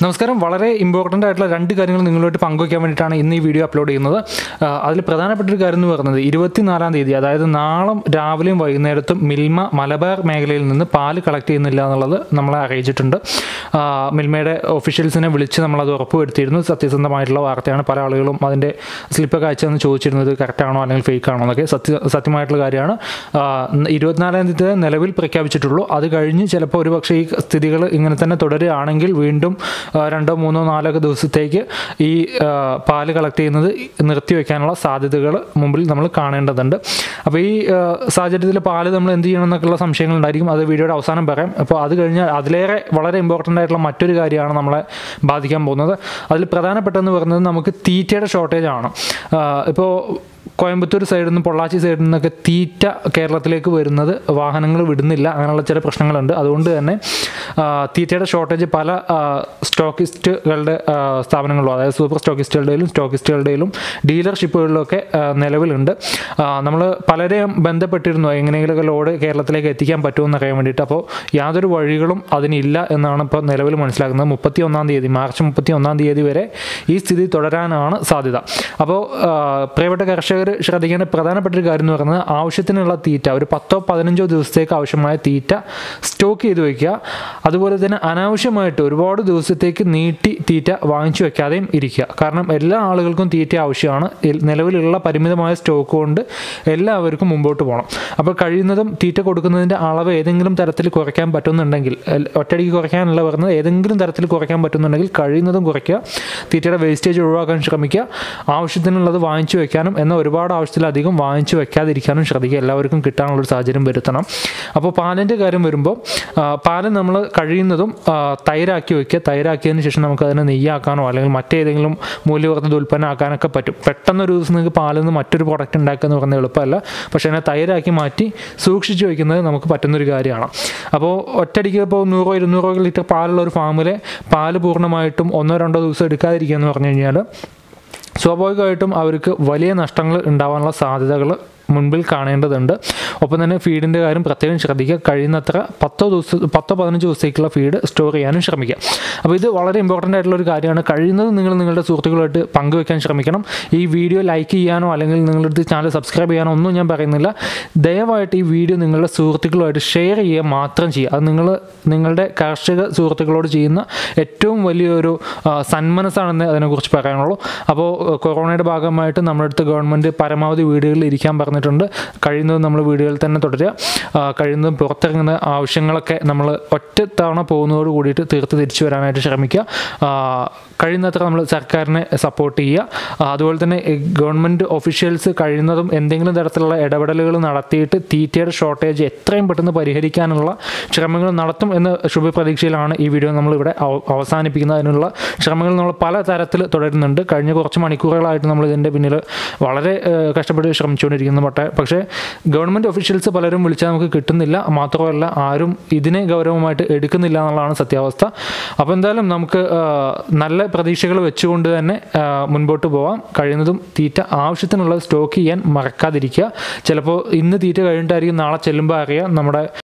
നമസ്കാരം വളരെ ഇമ്പോർട്ടൻ്റ് ആയിട്ടുള്ള രണ്ട് കാര്യങ്ങൾ നിങ്ങളുമായിട്ട് പങ്കുവയ്ക്കാൻ വേണ്ടിയിട്ടാണ് ഇന്ന് ഈ വീഡിയോ അപ്ലോഡ് ചെയ്യുന്നത് ആ, അതിൽ പ്രധാനപ്പെട്ട ഒരു കാര്യം എന്ന് പറയുന്നത് ഇരുപത്തിനാലാം തീയതി അതായത് നാളെ രാവിലെയും വൈകുന്നേരത്തും മിൽമ മലബാർ മേഖലയിൽ നിന്ന് പാല് കളക്ട് ചെയ്യുന്നില്ല എന്നുള്ളത് നമ്മളെ അറിയിച്ചിട്ടുണ്ട് ആ, മിൽമയുടെ ഒഫീഷ്യൽസിനെ വിളിച്ച് നമ്മളത് ഉറപ്പുവരുത്തിയിരുന്നു സത്യസന്ധമായിട്ടുള്ള വാർത്തയാണ് പല ആളുകളും അതിൻ്റെ സ്ലിപ്പൊക്കെ അയച്ചതെന്ന് ചോദിച്ചിരുന്നത് കറക്റ്റാണോ അല്ലെങ്കിൽ ഫേക്ക് ആണോ എന്നൊക്കെ സത്യ സത്യമായിട്ടുള്ള കാര്യമാണ് ആ, ഇരുപത്തിനാലാം തീയതി നിലവിൽ പ്രഖ്യാപിച്ചിട്ടുള്ളൂ അത് കഴിഞ്ഞ് ചിലപ്പോൾ ഒരു പക്ഷേ ഈ സ്ഥിതികൾ ഇങ്ങനെ തന്നെ തുടരുകയാണെങ്കിൽ വീണ്ടും ആ, രണ്ടോ മൂന്നോ നാലോ ഒക്കെ ദിവസത്തേക്ക് ഈ ആ, പാല് കളക്ട് ചെയ്യുന്നത് നിർത്തിവെക്കാനുള്ള സാധ്യതകൾ മുമ്പിൽ നമ്മൾ കാണേണ്ടതുണ്ട് അപ്പോൾ ഈ ആ, സാഹചര്യത്തിൽ പാല് നമ്മൾ എന്ത് ചെയ്യണം എന്നൊക്കെയുള്ള സംശയങ്ങളുണ്ടായിരിക്കും അത് വീഡിയോയുടെ അവസാനം പറയാം അപ്പോൾ അത് കഴിഞ്ഞാൽ അതിലേറെ വളരെ ഇമ്പോർട്ടൻ്റ് ആയിട്ടുള്ള മറ്റൊരു കാര്യമാണ് നമ്മളെ ബാധിക്കാൻ പോകുന്നത് അതിൽ പ്രധാനപ്പെട്ടതെന്ന് പറയുന്നത് നമുക്ക് തീറ്റയുടെ ഷോർട്ടേജ് ആണ് ഇപ്പോൾ കോയമ്പത്തൂർ സൈഡിൽ നിന്ന് പൊള്ളാച്ചി സൈഡിൽ നിന്നൊക്കെ തീറ്റ കേരളത്തിലേക്ക് വരുന്നത് വാഹനങ്ങൾ വിടുന്നില്ല അങ്ങനെയുള്ള ചില പ്രശ്നങ്ങളുണ്ട് അതുകൊണ്ട് തന്നെ ആ, തീറ്റയുടെ ഷോർട്ടേജ് പല ആ, സ്റ്റോക്കിസ്റ്റുകളുടെ ആ, സ്ഥാപനങ്ങളിലും അതായത് സൂപ്പർ സ്റ്റോക്കിസ്റ്റുകളുടെയിലും സ്റ്റോക്കിസ്റ്റുകളുടെയിലും ഡീലർഷിപ്പുകളിലൊക്കെ ആ, നിലവിലുണ്ട് നമ്മൾ പലരെയും ബന്ധപ്പെട്ടിരുന്നു എങ്ങനെയെങ്കിലുമൊക്കെ ലോഡ് കേരളത്തിലേക്ക് എത്തിക്കാൻ പറ്റുമെന്ന് അറിയാൻ വേണ്ടിയിട്ട് അപ്പോൾ യാതൊരു വഴികളും അതിനില്ല എന്നാണ് ഇപ്പോൾ നിലവിൽ മനസ്സിലാക്കുന്നത് മുപ്പത്തി ഒന്നാം തീയതി മാർച്ച് മുപ്പത്തി ഒന്നാം തീയതി വരെ ഈ സ്ഥിതി തുടരാനാണ് സാധ്യത അപ്പോൾ ആ, പ്രിയപ്പെട്ട കർഷകർ ശ്രദ്ധിക്കേണ്ട പ്രധാനപ്പെട്ട ഒരു കാര്യം എന്ന് പറയുന്നത് ആവശ്യത്തിനുള്ള തീറ്റ ഒരു പത്തോ പതിനഞ്ചോ ദിവസത്തേക്ക് ആവശ്യമായ തീറ്റ സ്റ്റോക്ക് ചെയ്ത് വയ്ക്കുക അതുപോലെ തന്നെ അനാവശ്യമായിട്ട് ഒരുപാട് ദിവസത്തേക്ക് നീട്ടി തീറ്റ വാങ്ങിച്ചു വെക്കാതെയും ഇരിക്കുക കാരണം എല്ലാ ആളുകൾക്കും തീറ്റ ആവശ്യമാണ് ഇൽ- നിലവിലുള്ള പരിമിതമായ സ്റ്റോക്ക് കൊണ്ട് എല്ലാവർക്കും മുമ്പോട്ട് പോകണം അപ്പോൾ കഴിയുന്നതും തീറ്റ കൊടുക്കുന്നതിൻ്റെ അളവ് ഏതെങ്കിലും തരത്തിൽ കുറയ്ക്കാൻ പറ്റുന്നുണ്ടെങ്കിൽ എൽ- ഒറ്റയടിക്ക് കുറയ്ക്കാനല്ല പറയുന്നത് ഏതെങ്കിലും തരത്തിൽ കുറയ്ക്കാൻ പറ്റുന്നുണ്ടെങ്കിൽ കഴിയുന്നതും കുറയ്ക്കുക തീറ്റയുടെ വേസ്റ്റേജ് ഒഴിവാക്കാൻ ശ്രമിക്കുക ആവശ്യത്തിനുള്ളത് വാങ്ങിച്ചു വെക്കാനും എന്നാൽ ഒരുപാട് ആവശ്യത്തിലധികം വാങ്ങിച്ചു വെക്കാതിരിക്കാനും ശ്രദ്ധിക്കുക എല്ലാവർക്കും കിട്ടാനുള്ളൊരു സാഹചര്യം വരുത്തണം അപ്പോൾ പാലിൻ്റെ കാര്യം വരുമ്പോൾ ആ, പാല് നമ്മൾ കഴിയുന്നതും ആ, തൈരാക്കി വെക്കുക തൈരാക്കിയതിന് ശേഷം നമുക്ക് അതിനെ നെയ്യാക്കാനോ അല്ലെങ്കിൽ മറ്റേതെങ്കിലും മൂല്യവർദ്ധിത ഉൽപ്പന്നം ആക്കാനൊക്കെ പറ്റും പെട്ടെന്ന് ഒരു ദിവസം നിങ്ങൾക്ക് പാലിൽ നിന്ന് മറ്റൊരു പ്രോഡക്റ്റ് ഉണ്ടാക്കുക എന്ന് പറയുന്നത് എളുപ്പമല്ല പക്ഷേ അതിനെ തൈരാക്കി മാറ്റി സൂക്ഷിച്ച് വയ്ക്കുന്നത് നമുക്ക് പറ്റുന്നൊരു കാര്യമാണ് അപ്പോൾ ഒറ്റയടിക്ക് ഇപ്പോൾ നൂറോ ഇരുന്നൂറോ ലിറ്റർ പാലുള്ള ഒരു ഫാമിലെ പാല് പൂർണ്ണമായിട്ടും ഒന്നോ രണ്ടോ ദിവസം എടുക്കാതിരിക്കുക എന്ന് പറഞ്ഞു കഴിഞ്ഞാൽ സ്വാഭാവികമായിട്ടും അവർക്ക് വലിയ നഷ്ടങ്ങൾ ഉണ്ടാവാനുള്ള സാധ്യതകൾ മുൻപിൽ കാണേണ്ടതുണ്ട് ഒപ്പം തന്നെ ഫീഡിൻ്റെ കാര്യം പ്രത്യേകം ശ്രദ്ധിക്കുക കഴിയുന്നത്ര പത്തോ ദിവസം പത്തോ പതിനഞ്ച് ദിവസത്തേക്കുള്ള ഫീഡ് സ്റ്റോർ ചെയ്യാനും ശ്രമിക്കുക അപ്പോൾ ഇത് വളരെ ഇമ്പോർട്ടൻ്റ് ആയിട്ടുള്ള ഒരു കാര്യമാണ് കഴിയുന്നത് നിങ്ങൾ നിങ്ങളുടെ സുഹൃത്തുക്കളുമായിട്ട് പങ്കുവെക്കാൻ ശ്രമിക്കണം ഈ വീഡിയോ ലൈക്ക് ചെയ്യാനോ അല്ലെങ്കിൽ നിങ്ങളുടെ അടുത്ത് ചാനൽ സബ്സ്ക്രൈബ് ചെയ്യാനോ ഒന്നും ഞാൻ പറയുന്നില്ല ദയവായിട്ട് ഈ വീഡിയോ നിങ്ങളുടെ സുഹൃത്തുക്കളുമായിട്ട് ഷെയർ ചെയ്യുക മാത്രം ചെയ്യുക അത് നിങ്ങൾ നിങ്ങളുടെ കാർഷിക സുഹൃത്തുക്കളോട് ചെയ്യുന്ന ഏറ്റവും വലിയൊരു ആ, സന്മനസ്സാണെന്ന് അതിനെക്കുറിച്ച് പറയാനുള്ളൂ അപ്പോൾ ഏഹ്, കൊറോണയുടെ ഭാഗമായിട്ട് നമ്മുടെ അടുത്ത് ഗവൺമെൻറ് പരമാവധി വീടുകളിൽ ഇരിക്കാൻ പറഞ്ഞിട്ടുണ്ട് കഴിയുന്നത് നമ്മൾ വീടുകളിൽ തന്നെ തുടരുക ആ, കഴിയുന്നതും പുറത്തിറങ്ങുന്ന ആവശ്യങ്ങളൊക്കെ നമ്മൾ ഒറ്റ തവണ പോകുന്നതോട് കൂടിയിട്ട് തീർത്ത് തിരിച്ചു വരാനായിട്ട് ശ്രമിക്കുക ആ, കഴിയുന്നത്ര നമ്മൾ സർക്കാരിനെ സപ്പോർട്ട് ചെയ്യുക ആ, അതുപോലെ തന്നെ ഗവൺമെൻറ് ഒഫീഷ്യൽസ് കഴിയുന്നതും എന്തെങ്കിലും തരത്തിലുള്ള ഇടപെടലുകൾ നടത്തിയിട്ട് തീറ്റയുടെ ഷോർട്ടേജ് എത്രയും പെട്ടെന്ന് പരിഹരിക്കാനുള്ള ശ്രമങ്ങൾ നടത്തും എന്ന ശുഭപ്രതീക്ഷയിലാണ് ഈ വീഡിയോ നമ്മളിവിടെ അവ- അവസാനിപ്പിക്കുന്നത് അതിനുള്ള ശ്രമങ്ങൾ നമ്മൾ പല തരത്തിൽ തുടരുന്നുണ്ട് കഴിഞ്ഞ കുറച്ച് മണിക്കൂറുകളായിട്ട് നമ്മൾ ഇതിൻ്റെ പിന്നിൽ വളരെ ഏഹ്, കഷ്ടപ്പെട്ട് ശ്രമിച്ചുകൊണ്ടിരിക്കുന്നു പക്ഷേ പക്ഷേ ഗവൺമെൻറ് ഒഫീഷ്യൽസ് പലരും വിളിച്ചാൽ നമുക്ക് കിട്ടുന്നില്ല മാത്രമല്ല ആരും ഇതിനെ ഗൗരവമായിട്ട് എടുക്കുന്നില്ല എന്നുള്ളതാണ് സത്യാവസ്ഥ അപ്പോൾ എന്തായാലും നമുക്ക് ഏഹ്, നല്ല പ്രതീക്ഷകൾ വെച്ചുകൊണ്ട് തന്നെ ഏഹ്, മുൻപോട്ട് പോവാം കഴിയുന്നതും തീറ്റ ആവശ്യത്തിനുള്ള സ്റ്റോക്ക് ചെയ്യാൻ മറക്കാതിരിക്കുക ചിലപ്പോൾ ഇന്ന് തീറ്റ കഴിഞ്ഞിട്ടായിരിക്കും നാളെ ചെല്ലുമ്പോൾ അറിയാം നമ്മുടെ